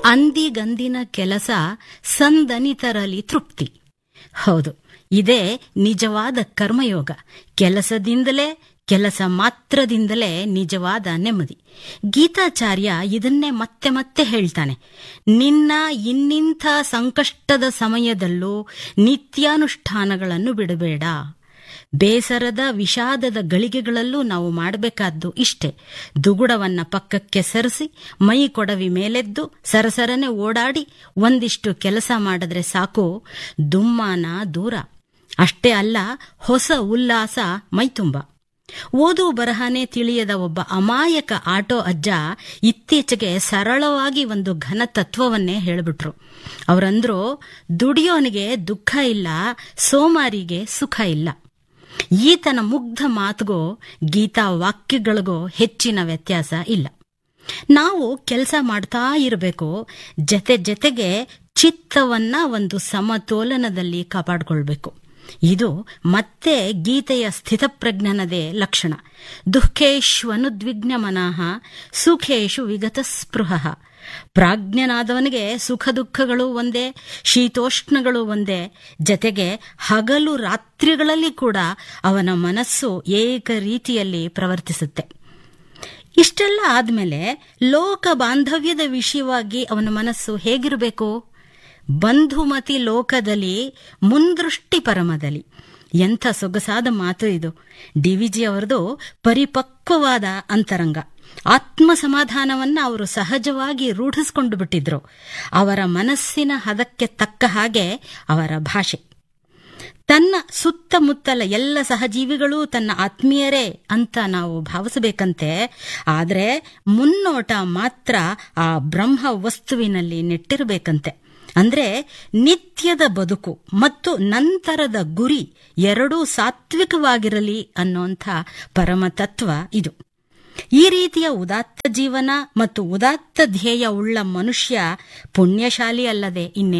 ಅಂದಿಗಂದಿನ ಕೆಲಸ ಸಂದನಿತರಲಿ ತೃಪ್ತಿ ಹೌದು ಇದೇ ನಿಜವಾದ ಕರ್ಮಯೋಗ ಕೆಲಸದಿಂದಲೇ ಕೆಲಸ ಮಾತ್ರದಿಂದಲೇ ನಿಜವಾದ ನೆಮ್ಮದಿ ಗೀತಾಚಾರ್ಯ ಇದನ್ನೇ ಮತ್ತೆ ಮತ್ತೆ ಹೇಳ್ತಾನೆ ನಿನ್ನ ಇನ್ನಿಂಥ ಸಂಕಷ್ಟದ ಸಮಯದಲ್ಲೂ ನಿತ್ಯಾನುಷ್ಠಾನಗಳನ್ನು ಬಿಡಬೇಡ ಬೇಸರದ ವಿಷಾದದ ಗಳಿಗೆಗಳಲ್ಲೂ ನಾವು ಮಾಡಬೇಕಾದ್ದು ಇಷ್ಟೇ ದುಗುಡವನ್ನ ಪಕ್ಕಕ್ಕೆ ಸರಿಸಿ ಮೈ ಕೊಡವಿ ಮೇಲೆದ್ದು ಸರಸರನೆ ಓಡಾಡಿ ಒಂದಿಷ್ಟು ಕೆಲಸ ಮಾಡಿದ್ರೆ ಸಾಕು ದುಮ್ಮಾನ ದೂರ ಅಷ್ಟೇ ಅಲ್ಲ ಹೊಸ ಉಲ್ಲಾಸ ಮೈತುಂಬ ಓದು ಬರಹನೇ ತಿಳಿಯದ ಒಬ್ಬ ಅಮಾಯಕ ಆಟೋ ಅಜ್ಜ ಇತ್ತೀಚೆಗೆ ಸರಳವಾಗಿ ಒಂದು ಘನ ತತ್ವವನ್ನೇ ಹೇಳಿಬಿಟ್ರು ಅವರಂದ್ರು ದುಡಿಯೋನಿಗೆ ದುಃಖ ಇಲ್ಲ ಸೋಮಾರಿಗೆ ಸುಖ ಇಲ್ಲ ಈತನ ಮುಗ್ಧ ಮಾತುಗೋ ಗೀತಾ ವಾಕ್ಯಗಳಿಗೋ ಹೆಚ್ಚಿನ ವ್ಯತ್ಯಾಸ ಇಲ್ಲ ನಾವು ಕೆಲಸ ಮಾಡ್ತಾ ಇರಬೇಕು ಜತೆ ಜತೆಗೆ ಚಿತ್ತವನ್ನ ಒಂದು ಸಮತೋಲನದಲ್ಲಿ ಕಾಪಾಡಿಕೊಳ್ಬೇಕು ಇದು ಮತ್ತೆ ಗೀತೆಯ ಸ್ಥಿತಪ್ರಜ್ಞನದೇ ಲಕ್ಷಣ ದುಃಖೇಶ್ವನುದ್ವಿಗ್ನ ಮನಃ ಸುಖೇಶು ವಿಗತ ಸ್ಪೃಹ ಪ್ರಾಜ್ಞನಾದವನಿಗೆ ಸುಖ ದುಃಖಗಳು ಒಂದೇ ಶೀತೋಷ್ಣಗಳು ಒಂದೇ ಜತೆಗೆ ಹಗಲು ರಾತ್ರಿಗಳಲ್ಲಿ ಕೂಡ ಅವನ ಮನಸ್ಸು ಏಕ ರೀತಿಯಲ್ಲಿ ಪ್ರವರ್ತಿಸುತ್ತೆ ಇಷ್ಟೆಲ್ಲ ಆದ್ಮೇಲೆ ಲೋಕ ಬಾಂಧವ್ಯದ ವಿಷಯವಾಗಿ ಅವನ ಮನಸ್ಸು ಹೇಗಿರಬೇಕು ಬಂಧುಮತಿ ಲೋಕದಲ್ಲಿ ಮುಂದೃಷ್ಟಿ ಪರಮದಲ್ಲಿ ಎಂಥ ಸೊಗಸಾದ ಮಾತು ಇದು ಡಿವಿಜಿ ಅವರದು ಪರಿಪಕ್ವವಾದ ಅಂತರಂಗ ಆತ್ಮ ಸಮಾಧಾನವನ್ನ ಅವರು ಸಹಜವಾಗಿ ರೂಢಿಸಿಕೊಂಡು ಬಿಟ್ಟಿದ್ರು ಅವರ ಮನಸ್ಸಿನ ಹದಕ್ಕೆ ತಕ್ಕ ಹಾಗೆ ಅವರ ಭಾಷೆ ತನ್ನ ಸುತ್ತಮುತ್ತಲ ಎಲ್ಲ ಸಹಜೀವಿಗಳು ತನ್ನ ಆತ್ಮೀಯರೇ ಅಂತ ನಾವು ಭಾವಿಸಬೇಕಂತೆ ಆದರೆ ಮುನ್ನೋಟ ಮಾತ್ರ ಆ ಬ್ರಹ್ಮ ವಸ್ತುವಿನಲ್ಲಿ ನೆಟ್ಟಿರಬೇಕಂತೆ ಅಂದ್ರೆ ನಿತ್ಯದ ಬದುಕು ಮತ್ತು ನಂತರದ ಗುರಿ ಎರಡೂ ಸಾತ್ವಿಕವಾಗಿರಲಿ ಅನ್ನೋಂಥ ಪರಮ ತತ್ವ ಇದು ಈ ರೀತಿಯ ಉದಾತ್ತ ಜೀವನ ಮತ್ತು ಉದಾತ್ತ ಧ್ಯೇಯ ಉಳ್ಳ ಮನುಷ್ಯ ಪುಣ್ಯಶಾಲಿ ಅಲ್ಲದೆ ಇನ್ನೇ